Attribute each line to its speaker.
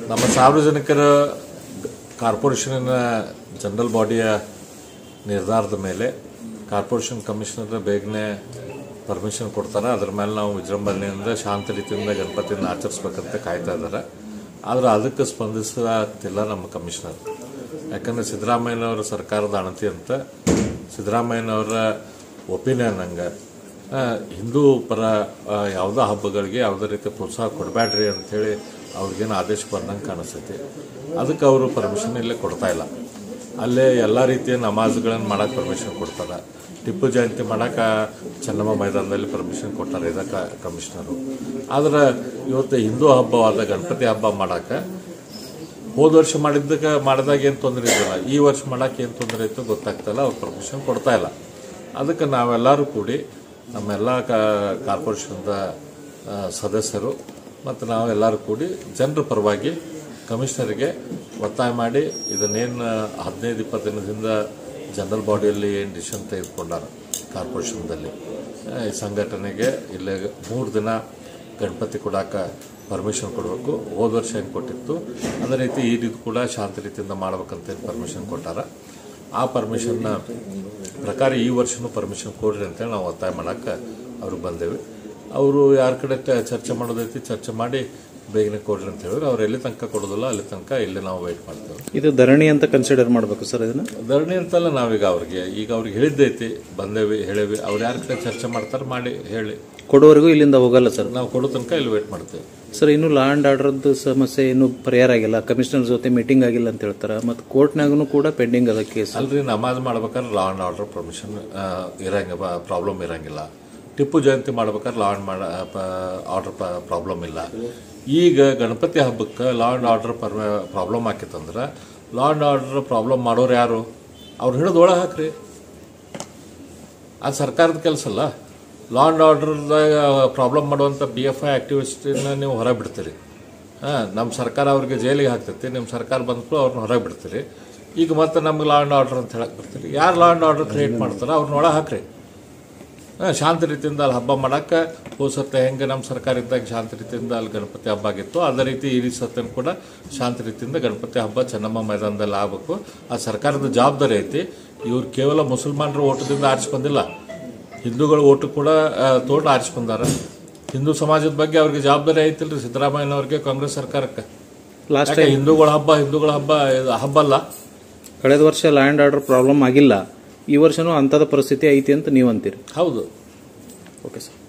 Speaker 1: ನಮ್ಮ ಸಾರ್ವಜನಿಕರ ಕಾರ್ಪೊರೇಷನಿನ ಜನರಲ್ ಬಾಡಿಯ ನಿರ್ಧಾರದ ಮೇಲೆ ಕಾರ್ಪೊರೇಷನ್ ಕಮಿಷನರ್ ಬೇಗನೆ ಪರ್ಮಿಷನ್ ಕೊಡ್ತಾರೆ ಅದ್ರ ಮೇಲೆ ನಾವು ವಿಜೃಂಭಣೆಯಿಂದ ಶಾಂತ ರೀತಿಯಿಂದ ಗಣಪತಿಯನ್ನು ಆಚರಿಸ್ಬೇಕಂತ ಕಾಯ್ತಾ ಇದ್ದಾರೆ ಆದರೆ ಅದಕ್ಕೆ ಸ್ಪಂದಿಸ್ತಿಲ್ಲ ನಮ್ಮ ಕಮಿಷನರ್ ಯಾಕಂದರೆ ಸಿದ್ದರಾಮಯ್ಯನವರ ಸರ್ಕಾರದ ಅಣತಿ ಅಂತ ಸಿದ್ದರಾಮಯ್ಯನವರ ಒಪಿನಿಯನ್ ಹಂಗೆ ಆ, ಹಿಂದೂ ಪರ ಆ, ಯಾವುದೋ ಹಬ್ಬಗಳಿಗೆ ಯಾವುದೇ ರೀತಿ ಪ್ರೋತ್ಸಾಹ ಕೊಡಬೇಡ್ರಿ ಅಂಥೇಳಿ ಅವ್ರಿಗೇನು ಆದೇಶ ಬಂದಂಗೆ ಕಾಣಿಸ್ತೈತಿ ಅದಕ್ಕೆ ಅವರು ಪರ್ಮಿಷನ್ ಇಲ್ಲೇ ಕೊಡ್ತಾ ಇಲ್ಲ ಅಲ್ಲೇ ಎಲ್ಲ ರೀತಿಯ ನಮಾಜ್ಗಳನ್ನು ಮಾಡಕ್ಕೆ ಪರ್ಮಿಷನ್ ಕೊಡ್ತಾರೆ ಟಿಪ್ಪು ಜಯಂತಿ ಮಾಡಕ್ಕೆ ಚೆನ್ನಮ್ಮ ಮೈದಾನದಲ್ಲಿ ಪರ್ಮಿಷನ್ ಕೊಟ್ಟಾರೆ ಇದಕ್ಕೆ ಕಮಿಷನರು ಆದ್ರೆ ಇವತ್ತು ಹಿಂದೂ ಹಬ್ಬವಾದ ಗಣಪತಿ ಹಬ್ಬ ಮಾಡಕ್ಕೆ ಹೋದ ವರ್ಷ ಮಾಡಿದ್ದಕ್ಕೆ ಮಾಡಿದಾಗ ಏನು ತೊಂದರೆ ಇದ್ದಿಲ್ಲ ಈ ವರ್ಷ ಮಾಡಕ್ಕೆ ಏನು ತೊಂದರೆ ಇತ್ತು ಗೊತ್ತಾಗ್ತಾಯಿಲ್ಲ ಅವ್ರು ಪರ್ಮಿಷನ್ ಕೊಡ್ತಾ ಇಲ್ಲ ಅದಕ್ಕೆ ನಾವೆಲ್ಲರೂ ಕೂಡಿ ನಮ್ಮೆಲ್ಲ ಕಾರ್ಪೊರೇಷನ್ದ ಆ, ಸದಸ್ಯರು ಮತ್ತು ನಾವೆಲ್ಲರೂ ಕೂಡಿ ಜನರ ಪರವಾಗಿ ಕಮಿಷನರ್ಗೆ ಒತ್ತಾಯ ಮಾಡಿ ಇದನ್ನೇನು ಹದಿನೈದು ಇಪ್ಪತ್ತು ದಿನದಿಂದ ಜನರಲ್ ಬಾಡಿಯಲ್ಲಿ ಏನು ಡಿಸಿಷನ್ ತೆಗೆದುಕೊಂಡಾರ ಕಾರ್ಪೊರೇಷನ್ದಲ್ಲಿ ಆ, ಈ ಸಂಘಟನೆಗೆ ಇಲ್ಲೇ ಮೂರು ದಿನ ಗಣಪತಿ ಕೊಡಾಕ ಪರ್ಮಿಷನ್ ಕೊಡಬೇಕು ಹೋದ ವರ್ಷ ಹೆಂಗೆ ಕೊಟ್ಟಿತ್ತು ಅದೇ ರೀತಿ ಈ ರೀತಿ ಕೂಡ ಶಾಂತ ರೀತಿಯಿಂದ ಮಾಡ್ಬೇಕಂತ ಪರ್ಮಿಷನ್ ಕೊಟ್ಟಾರ ಆ ಪರ್ಮಿಷನ್ನ ಪ್ರಕಾರ ಈ ವರ್ಷನೂ ಪರ್ಮಿಷನ್ ಕೊಡ್ರಿ ಅಂತೇಳಿ ನಾವು ಒತ್ತಾಯ ಮಾಡಕ್ಕೆ ಅವ್ರಿಗೆ ಬಂದೇವಿ ಅವರು ಯಾರ ಕಡೆ ಟ- ಚರ್ಚೆ ಮಾಡೋದೈತಿ ಚರ್ಚೆ ಮಾಡಿ ಬೇಗನೆ ಕೊಡ್ರಿ ಅಂತ ಹೇಳಿದ್ರೆ ಅವ್ರು ಎಲ್ಲಿ ತನಕ ಕೊಡೋದಿಲ್ಲ ಅಲ್ಲಿ ತನಕ ಇಲ್ಲಿ ನಾವು ವೆಯ್ಟ್ ಮಾಡ್ತೇವೆ
Speaker 2: ಇದು ಧರಣಿ ಅಂತ ಕನ್ಸಿಡರ್ ಮಾಡಬೇಕು ಸರ್ ಇದನ್ನ
Speaker 1: ಧರಣಿ ಅಂತಲ್ಲ ನಾವೀಗ ಅವ್ರಿಗೆ ಈಗ ಅವ್ರಿಗೆ ಹೇಳಿದ್ದೈತಿ ಬಂದೇವಿ ಹೇಳೇವಿ ಅವ್ರು ಯಾರ ಕಡೆ ಚರ್ಚೆ ಮಾಡ್ತಾರೆ ಮಾಡಿ ಹೇಳಿ
Speaker 2: ಕೊಡುವವರೆಗೂ ಇಲ್ಲಿಂದ ಹೋಗಲ್ಲ ಸರ್
Speaker 1: ನಾವು ಕೊಡೋ ತನಕ ಇಲ್ಲಿ ವೇಟ್ ಮಾಡ್ತೇವೆ
Speaker 2: ಸರ್ ಇನ್ನು ಲಾ ಅಂಡ್ ಆರ್ಡರ್ದು ಸಮಸ್ಯೆ ಇನ್ನೂ ಪರಿಹಾರ ಆಗಿಲ್ಲ ಕಮಿಷನರ್ ಜೊತೆ ಮೀಟಿಂಗ್ ಆಗಿಲ್ಲ ಅಂತ ಹೇಳ್ತಾರೆ ಮತ್ತು ಕೋರ್ಟ್ನಾಗೂ ಕೂಡ ಪೆಂಡಿಂಗ್ ಅದ ಕೇಸ್
Speaker 1: ಅಲ್ರಿ ನಮಾಜ್ ಮಾಡ್ಬೇಕಾದ್ರೆ ಲಾ ಅಂಡ್ ಆರ್ಡರ್ ಪರ್ಮಿಷನ್ ಇರಂಗ ಪ್ರಾಬ್ಲಮ್ ಇರಂಗಿಲ್ಲ ಟಿಪ್ಪು ಜಯಂತಿ ಮಾಡ್ಬೇಕಾದ್ರೆ ಲಾ ಅಂಡ್ ಮಾಡ ಆರ್ಡರ್ ಪ್ರಾಬ್ಲಮ್ ಇಲ್ಲ ಈಗ ಗಣಪತಿ ಹಬ್ಬಕ್ಕೆ ಲಾ ಅಂಡ್ ಆರ್ಡರ್ ಪ್ರಾಬ್ಲಮ್ ಆಕಿತ್ತಂದ್ರೆ ಲಾ ಅಂಡ್ ಆರ್ಡರ್ ಪ್ರಾಬ್ಲಮ್ ಮಾಡೋರು ಯಾರು ಅವ್ರು ಹಿಡಿದು ಒಳಗೆ ಹಾಕ್ರಿ ಅದು ಸರ್ಕಾರದ ಕೆಲಸ ಅಲ್ಲ ಲಾ ಅಂಡ್ ಆರ್ಡರ್ದಾಗ ಪ್ರಾಬ್ಲಮ್ ಮಾಡುವಂಥ ಬಿ ಎಫ್ ಐ ಆಕ್ಟಿವಿಸ್ಟಿನ ನೀವು ಹೊರಗೆ ಬಿಡ್ತೀರಿ ಹಾಂ ನಮ್ಮ ಸರ್ಕಾರ ಅವ್ರಿಗೆ ಜೈಲಿಗೆ ಹಾಕ್ತೈತಿ ನಿಮ್ಮ ಸರ್ಕಾರ ಬಂದ್ಕೂ ಅವ್ರನ್ನ ಹೊರಗೆ ಬಿಡ್ತೀರಿ ಈಗ ಮತ್ತೆ ನಮ್ಗೆ ಲಾ ಅಂಡ್ ಆರ್ಡರ್ ಅಂತ ಹೇಳಕ್ ಬರ್ತೀರಿ ಯಾರು ಲಾ ಅಂಡ್ ಆರ್ಡರ್ ಕ್ರಿಯೇಟ್ ಮಾಡ್ತಾರೋ ಅವ್ರನ್ನ ಒಳಗೆ ಹಾಕ್ರಿ ಹಾಂ ಶಾಂತ ರೀತಿಯಿಂದ ಅಲ್ಲಿ ಹಬ್ಬ ಮಾಡಕ್ಕೆ ಹೋದ ಸತ್ತ ಹೆಂಗೆ ನಮ್ಮ ಸರ್ಕಾರ ಇದ್ದಾಗ ಶಾಂತ ರೀತಿಯಿಂದ ಅಲ್ಲಿ ಗಣಪತಿ ಹಬ್ಬ ಆಗಿತ್ತು ಅದೇ ರೀತಿ ಈ ಸತ್ತನು ಕೂಡ ಶಾಂತ ರೀತಿಯಿಂದ ಗಣಪತಿ ಹಬ್ಬ ಚೆನ್ನಮ್ಮ ಮೈದಾನದಲ್ಲಿ ಆಗಬೇಕು ಆ ಸರ್ಕಾರದ ಜವಾಬ್ದಾರಿ ಐತಿ ಇವ್ರು ಕೇವಲ ಮುಸಲ್ಮಾನರ ಓಟದಿಂದ ಆರಿಸ್ಕೊಂಡಿಲ್ಲ ಹಿಂದೂಗಳ ಓಟು ಕೂಡ ತೋಟ ಆರಿಸ್ಕೊಂಡಾರ ಹಿಂದೂ ಸಮಾಜದ ಬಗ್ಗೆ ಅವ್ರಿಗೆ ಜವಾಬ್ದಾರಿ ಐತಿಲ್ರಿ ಸಿದ್ದರಾಮಯ್ಯನವ್ರಿಗೆ ಕಾಂಗ್ರೆಸ್ ಸರ್ಕಾರಕ್ಕೆ
Speaker 2: ಲಾಸ್ಟ್
Speaker 1: ಯಾಕೆ ಹಿಂದೂಗಳ ಹಬ್ಬ ಹಿಂದೂಗಳ ಹಬ್ಬ ಇದು ಹಬ್ಬ ಅಲ್ಲ
Speaker 2: ಕಳೆದ ವರ್ಷ ಲಾ ಅಂಡ್ ಆರ್ಡರ್ ಪ್ರಾಬ್ಲಮ್ ಆಗಿಲ್ಲ ಈ ವರ್ಷನೂ ಅಂಥದ ಪರಿಸ್ಥಿತಿ ಐತಿ ಅಂತ ನೀವು ಅಂತೀರಿ
Speaker 1: ಹೌದು
Speaker 2: ಓಕೆ ಸರ್